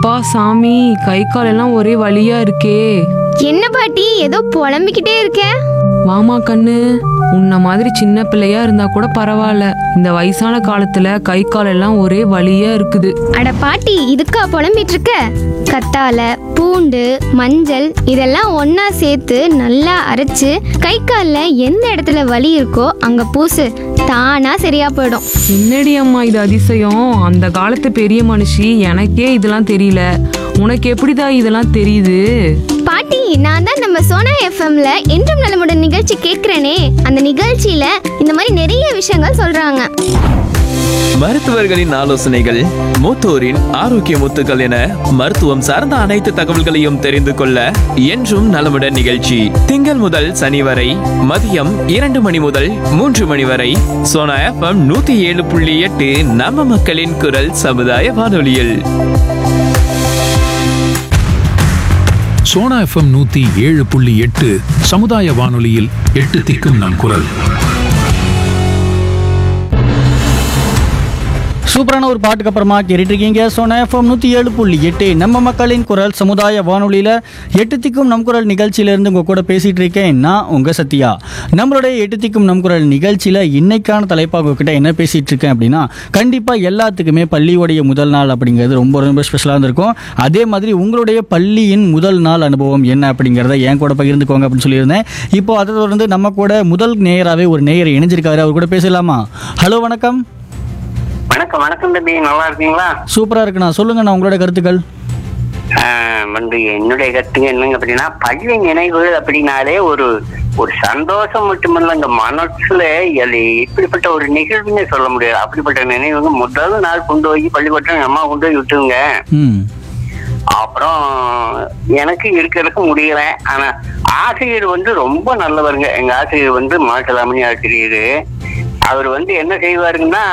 அப்பா சாமி கை கால் எல்லாம் ஒரே வலியா இருக்கே என்ன பாட்டி ஏதோ புலம்பிக்கிட்டே இருக்க வாமா கண்ணு உன்ன மாதிரி சின்ன பிள்ளையா இருந்தா கூட பரவாயில்ல இந்த வயசான காலத்துல கை கால் எல்லாம் ஒரே வலியா இருக்குது அட பாட்டி இதுக்கா புலம்பிட்டு இருக்க கத்தால பூண்டு மஞ்சள் இதெல்லாம் ஒண்ணா சேர்த்து நல்லா அரைச்சு கை காலில் எந்த இடத்துல வலி இருக்கோ அங்க பூசு தானா சரியா போயிடும் என்னடி அம்மா இது அதிசயம் அந்த காலத்து பெரிய மனுஷி எனக்கே இதெல்லாம் தெரியல உனக்கு எப்படிடா இதெல்லாம் தெரியுது பாட்டி நான் தான் நம்ம சோனா எஃப்எம்ல என்றும் நலமுடன் நிகழ்ச்சி கேட்கிறேனே அந்த நிகழ்ச்சியில இந்த மாதிரி நிறைய விஷயங்கள் சொல்றாங்க மருத்துவர்களின் ஆலோசனைகள் மூத்தோரின் ஆரோக்கிய முத்துக்கள் என மருத்துவம் சார்ந்த அனைத்து தகவல்களையும் தெரிந்து கொள்ள என்றும் நலமுடன் நிகழ்ச்சி திங்கள் முதல் சனி வரை மதியம் இரண்டு மணி முதல் மூன்று மணி வரை சோனா எஃப்எம் நூத்தி ஏழு புள்ளி எட்டு நம்ம மக்களின் குரல் சமுதாய வானொலியில் சோனா எஃப்எம் நூத்தி ஏழு புள்ளி எட்டு சமுதாய வானொலியில் எட்டு திக்கும் நம் குரல் சூப்பரான ஒரு பாட்டுக்கு அப்புறமா கேட்டுட்டு இருக்கீங்க சோனா எஃப்எம் நூற்றி ஏழு புள்ளி எட்டு நம்ம மக்களின் குரல் சமுதாய வானொலியில் எட்டு திக்கும் நம் குரல் நிகழ்ச்சியிலேருந்து உங்கள் கூட பேசிகிட்டு இருக்கேன் நான் உங்கள் சத்யா நம்மளுடைய எட்டு திக்கும் நம் குரல் நிகழ்ச்சியில் இன்னைக்கான தலைப்பாக உங்ககிட்ட என்ன பேசிகிட்டு இருக்கேன் அப்படின்னா கண்டிப்பாக எல்லாத்துக்குமே பள்ளியோடைய முதல் நாள் அப்படிங்கிறது ரொம்ப ரொம்ப ஸ்பெஷலாக இருந்திருக்கும் அதே மாதிரி உங்களுடைய பள்ளியின் முதல் நாள் அனுபவம் என்ன அப்படிங்கிறத என் கூட பகிர்ந்துக்கோங்க அப்படின்னு சொல்லியிருந்தேன் இப்போ அதை தொடர்ந்து நம்ம கூட முதல் நேயராகவே ஒரு நேயர் இணைஞ்சிருக்காரு அவர் கூட பேசலாமா ஹலோ வணக்கம் வணக்கம் வணக்கம் தம்பி நல்லா இருக்கீங்களா சூப்பராக இருக்குண்ணா சொல்லுங்கண்ணா உங்களோட கருத்துக்கள் ஆஹ் வந்து என்னுடைய கருத்துங்க என்னங்க அப்படின்னா பள்ளி நினைவு அப்படின்னாலே ஒரு ஒரு சந்தோஷம் மட்டுமல்ல இந்த மனசுல அது இப்படிப்பட்ட ஒரு நிகழ்வுன்னு சொல்ல முடியாது அப்படிப்பட்ட நினைவுங்க முதல் நாள் கொண்டு போய் பள்ளிக்கூட்டம் எங்க அம்மா கொண்டு போய் விட்டுங்க ம் அப்புறம் எனக்கு இருக்கிறதுக்கு முடியல ஆனா ஆசிரியர் வந்து ரொம்ப நல்லவருங்க எங்க ஆசிரியர் வந்து மாட்டலாமணி ஆசிரியர் அவர் வந்து என்ன செய்வாருங்கன்னா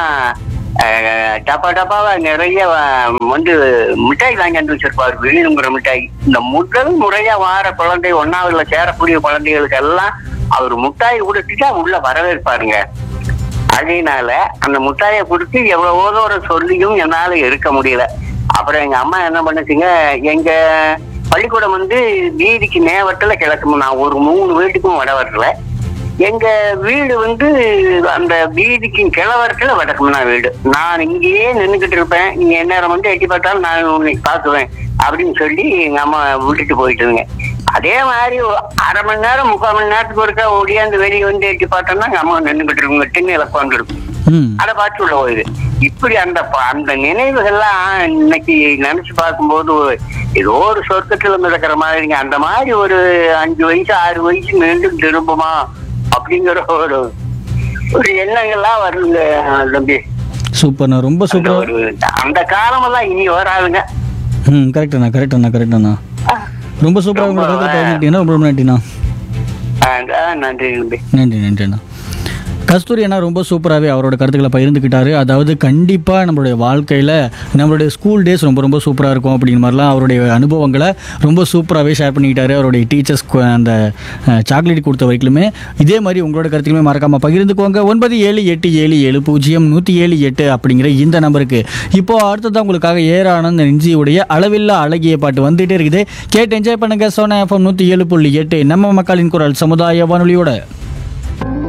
அஹ், டப்பா டப்பாவா நிறைய அஹ், வந்து மிட்டாய் வாங்கிட்டு வச்சிருப்பாரு வேணுங்கிற மிட்டாய் இந்த முதல் முறையா வார குழந்தை ஒன்னாவதுல சேரக்கூடிய குழந்தைகளுக்கு எல்லாம் அவர் மிட்டாய் கொடுத்துட்டு உள்ள வரவேற்பாருங்க அதனால அந்த முட்டாயை கொடுத்து எவ்வளவோ தூரம் சொல்லியும் என்னால இருக்க முடியல அப்புறம் எங்க அம்மா என்ன பண்ணுச்சுங்க எங்க பள்ளிக்கூடம் வந்து வீதிக்கு நேவட்டல கிழக்கு நான் ஒரு மூணு வீட்டுக்கும் வட வரல எங்க வீடு வந்து அந்த வீதிக்கு கிழவரத்துல வடக்குமனா வீடு நான் இங்கேயே நின்றுகிட்டு இருப்பேன் நீங்க எந்நேரம் வந்து எட்டி பார்த்தாலும் நான் உன்னை பார்க்குவேன் அப்படின்னு சொல்லி எங்க அம்மா விட்டுட்டு போயிட்டுங்க அதே மாதிரி ஒரு அரை மணி நேரம் முக்கால் மணி நேரத்துக்கு ஒருக்கா ஓடியாந்து வெளியே வந்து எட்டி பார்த்தோம்னா எங்க அம்மா நின்றுகிட்டு இருக்குங்க திண்ணையில உட்காந்துருக்கும் ம் அதை பார்த்து உள்ள போகுது இப்படி அந்த ப- அந்த நினைவுகள்லாம் இன்னைக்கு நினைச்சு பார்க்கும்போது ஏதோ ஒரு சொர்க்கத்துல மிதக்கிற மாதிரிங்க அந்த மாதிரி ஒரு அஞ்சு வயசு ஆறு வயசு மீண்டும் திரும்புமா அப்படிங்கிற ஒரு ஒரு எண்ணங்கள்லாம் வருங்க தம்பி சூப்பர்ண்ணா ரொம்ப அந்த சூப்பர் ஒரு அந்த காலமெல்லாம் இனி வராதுங்க ம் கரெக்டுண்ணா கரெக்டுண்ணா கரெக்டுண்ணா ரொம்ப சூப்பராக உங்களோட கருத்தை பகிர்ந்துக்கிட்டீங்கன்னா ரொம்ப ரொம்ப நன்றிண்ணா ஆ, நன்றி தம்பி நன்றி நன்றிண்ணா கஸ்தூரி அண்ணா ரொம்ப சூப்பராகவே அவரோட கருத்துக்களை பகிர்ந்துக்கிட்டாரு அதாவது கண்டிப்பாக நம்மளுடைய வாழ்க்கையில் நம்மளுடைய ஸ்கூல் டேஸ் ரொம்ப ரொம்ப சூப்பராக இருக்கும் அப்படிங்கிற மாதிரிலாம் அவருடைய அனுபவங்களை ரொம்ப சூப்பராகவே ஷேர் பண்ணிக்கிட்டாரு அவருடைய டீச்சர்ஸ் அந்த சாக்லேட் கொடுத்த வரைக்குமே இதே மாதிரி உங்களோட கருத்துக்களுமே மறக்காமல் பகிர்ந்துக்கோங்க ஒன்பது ஏழு எட்டு ஏழு ஏழு பூஜ்ஜியம் நூற்றி ஏழு எட்டு அப்படிங்கிற இந்த நம்பருக்கு இப்போ அடுத்ததான் உங்களுக்காக ஏற ஆனந்த நெஞ்சியுடைய அளவில்லா அழகிய பாட்டு வந்துகிட்டே இருக்குது கேட்டு என்ஜாய் பண்ணுங்க சோனா எஃப்எம் நூற்றி ஏழு புள்ளி எட்டு நம்ம மக்களின் குரல் சமுதாய வானொலியோட